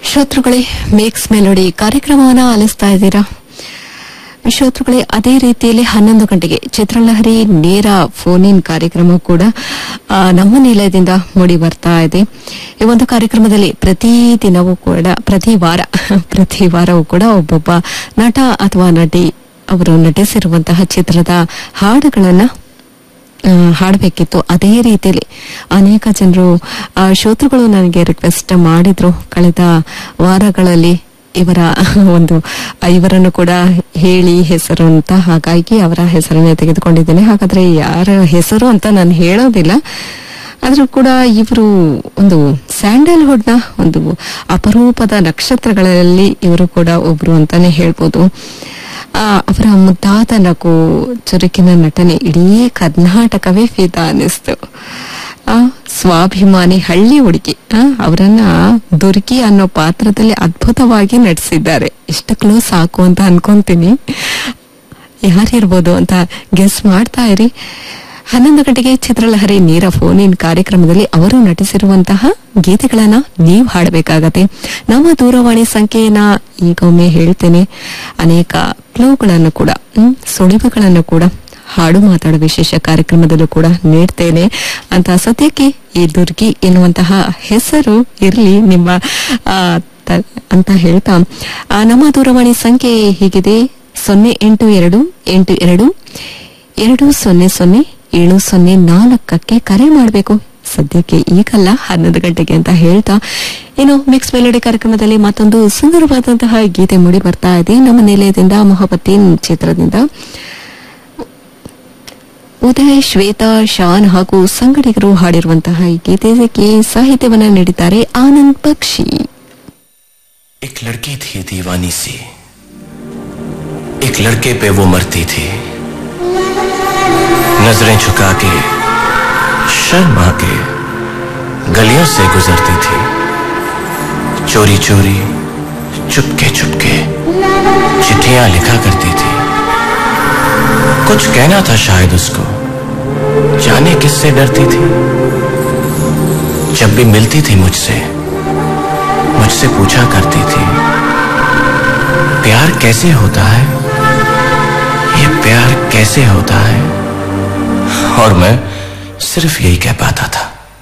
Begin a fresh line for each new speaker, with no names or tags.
ಶ್ರೋತೃಗಳೇ makes melody ಕಾರ್ಯಕ್ರಮವನ್ನ ಆಲಿಸ್ತಾ ಇದ್ದೀರಾ ಶ್ರೋತೃಗಳೇ ಅದೇ ರೀತಿಯಲ್ಲಿ ಹನ್ನೊಂದು ಗಂಟೆಗೆ ಚಿತ್ರಲಹರಿ ನೇರ ಫೋನ್ ಇನ್ ಕಾರ್ಯಕ್ರಮ ಕೂಡ ಆ, ನಮ್ಮ ನಿಲಯದಿಂದ ಮೂಡಿ ಬರ್ತಾ ಇದೆ ಈ ಒಂದು ಕಾರ್ಯಕ್ರಮದಲ್ಲಿ ಪ್ರತಿ ದಿನವೂ ಕೂಡ ಪ್ರತಿ ವಾರ ಪ್ರತಿ ವಾರವೂ ಕೂಡ ಒಬ್ಬೊಬ್ಬ ನಟ ಅಥವಾ ನಟಿ ಅವರು ನಟಿಸಿರುವಂತಹ ಚಿತ್ರದ ಹಾಡುಗಳನ್ನ ಆ, ಹಾಡಬೇಕಿತ್ತು ಅದೇ ರೀತಿಯಲ್ಲಿ ಅನೇಕ ಜನರು ಆ, ಶ್ರೋತೃಗಳು ನನಗೆ ರಿಕ್ವೆಸ್ಟ್ ಮಾಡಿದ್ರು ಕಳೆದ ವಾರಗಳಲ್ಲಿ ಇವರ ಒಂದು ಆ, ಇವರನ್ನು ಕೂಡ ಹೇಳಿ ಹೆಸರು ಅಂತ ಹಾಗಾಗಿ ಅವರ ಹೆಸರನ್ನೇ ತೆಗೆದುಕೊಂಡಿದ್ದೇನೆ ಹಾಗಾದ್ರೆ ಯಾರ ಹೆಸರು ಅಂತ ನಾನು ಹೇಳೋದಿಲ್ಲ ಆದ್ರೂ ಕೂಡ ಇವರು ಒಂದು ಸ್ಯಾಂಡಲ್ವುಡ್ ನ ಒಂದು ಅಪರೂಪದ ನಕ್ಷತ್ರಗಳಲ್ಲಿ ಇವರು ಕೂಡ ಒಬ್ರು ಅಂತಾನೆ ಹೇಳ್ಬೋದು ಆ, ಅವರ ಮುದ್ದಾದ ನಗು ಚುರುಕಿನ ನಟನೆ ಇಡೀ ಕರ್ನಾಟಕವೇ ಫಿದಾ ಅನ್ನಿಸ್ತು ಆ, ಸ್ವಾಭಿಮಾನಿ ಹಳ್ಳಿ ಹುಡುಗಿ ಆ, ಅವರನ್ನ ದುರ್ಗಿ ಅನ್ನೋ ಪಾತ್ರದಲ್ಲಿ ಅದ್ಭುತವಾಗಿ ನಟಿಸಿದ್ದಾರೆ ಇಷ್ಟಕ್ಕೂ ಸಾಕು ಅಂತ ಅನ್ಕೊಂತೀನಿ ಯಾರಿರ್ಬೋದು ಅಂತ ಗೆಸ್ ಮಾಡ್ತಾ ಇರಿ ಹನ್ನೊಂದು ಗಂಟೆಗೆ ಚಿತ್ರಲಹರಿ ನೇರ ಫೋನ್ ಇನ್ ಕಾರ್ಯಕ್ರಮದಲ್ಲಿ ಅವರು ನಟಿಸಿರುವಂತಹ ಗೀತೆಗಳನ್ನ ನೀವು ಹಾಡಬೇಕಾಗತ್ತೆ ನಮ್ಮ ದೂರವಾಣಿ ಸಂಖ್ಯೆಯನ್ನ ಈಗೊಮ್ಮೆ ಹೇಳ್ತೇನೆ ಅನೇಕ ಕ್ಲೂಗಳನ್ನು ಕೂಡ ಹ್ಮ್, ಸುಳಿವುಗಳನ್ನು ಕೂಡ ಹಾಡು ಮಾತಾಡೋ ವಿಶೇಷ ಕಾರ್ಯಕ್ರಮದಲ್ಲೂ ಕೂಡ ನೀಡ್ತೇನೆ ಅಂತ ಸದ್ಯಕ್ಕೆ ಈ ದುರ್ಗಿ ಎನ್ನುವಂತಹ ಹೆಸರು ಇರಲಿ ನಿಮ್ಮ ಆ, ತ- ಅಂತ ಹೇಳ್ತಾ ಆ, ನಮ್ಮ ದೂರವಾಣಿ ಸಂಖ್ಯೆ ಹೀಗಿದೆ ಸೊನ್ನೆ ಎಂಟು ಎರಡು ಎಂಟು ಎರಡು ಎರಡು ಸೊನ್ನೆ ಸೊನ್ನೆ ಏಳು ಸೊನ್ನೆ ನಾಲ್ಕಕ್ಕೆ ಕರೆ ಮಾಡಬೇಕು ಸದ್ಯಕ್ಕೆ ಈಗಲ್ಲ ಹನ್ನೊಂದು ಗಂಟೆಗೆ ಅಂತ ಹೇಳ್ತಾ ಇನ್ನು ಮಿಕ್ಸ್ ಮೆಲೋಡಿ ಕಾರ್ಯಕ್ರಮದಲ್ಲಿ ಮತ್ತೊಂದು ಸುಂದರವಾದಂತಹ ಗೀತೆ ಮೂಡಿ ಬರ್ತಾ ಇದೆ ನಮ್ಮ ನಿಲಯದಿಂದ ಮೊಹಬತ್ತೀನ್ ಚಿತ್ರದಿಂದ ಉದಯ್ ಶ್ವೇತಾ ಶಾನ್ ಹಾಗೂ ಸಂಗಡಿಗರು ಹಾಡಿರುವಂತಹ ಈ ಗೀತೆಗೆ ಸಾಹಿತ್ಯವನ್ನ ನೀಡಿದ್ದಾರೆ ಆನಂದ್ ಬಕ್ಷಿ
एक लड़की थी दीवानी सी एक लड़के पे वो मरती थी नजरें झुका के शर्मा के गलियों से गुजरती थी चोरी चोरी चुपके चुपके चिट्ठियां लिखा करती थी कुछ कहना था शायद उसको जाने किससे डरती थी जब भी मिलती थी मुझसे मुझसे पूछा करती थी प्यार कैसे होता है ये प्यार कैसे होता है और मैं सिर्फ यही कह पाता था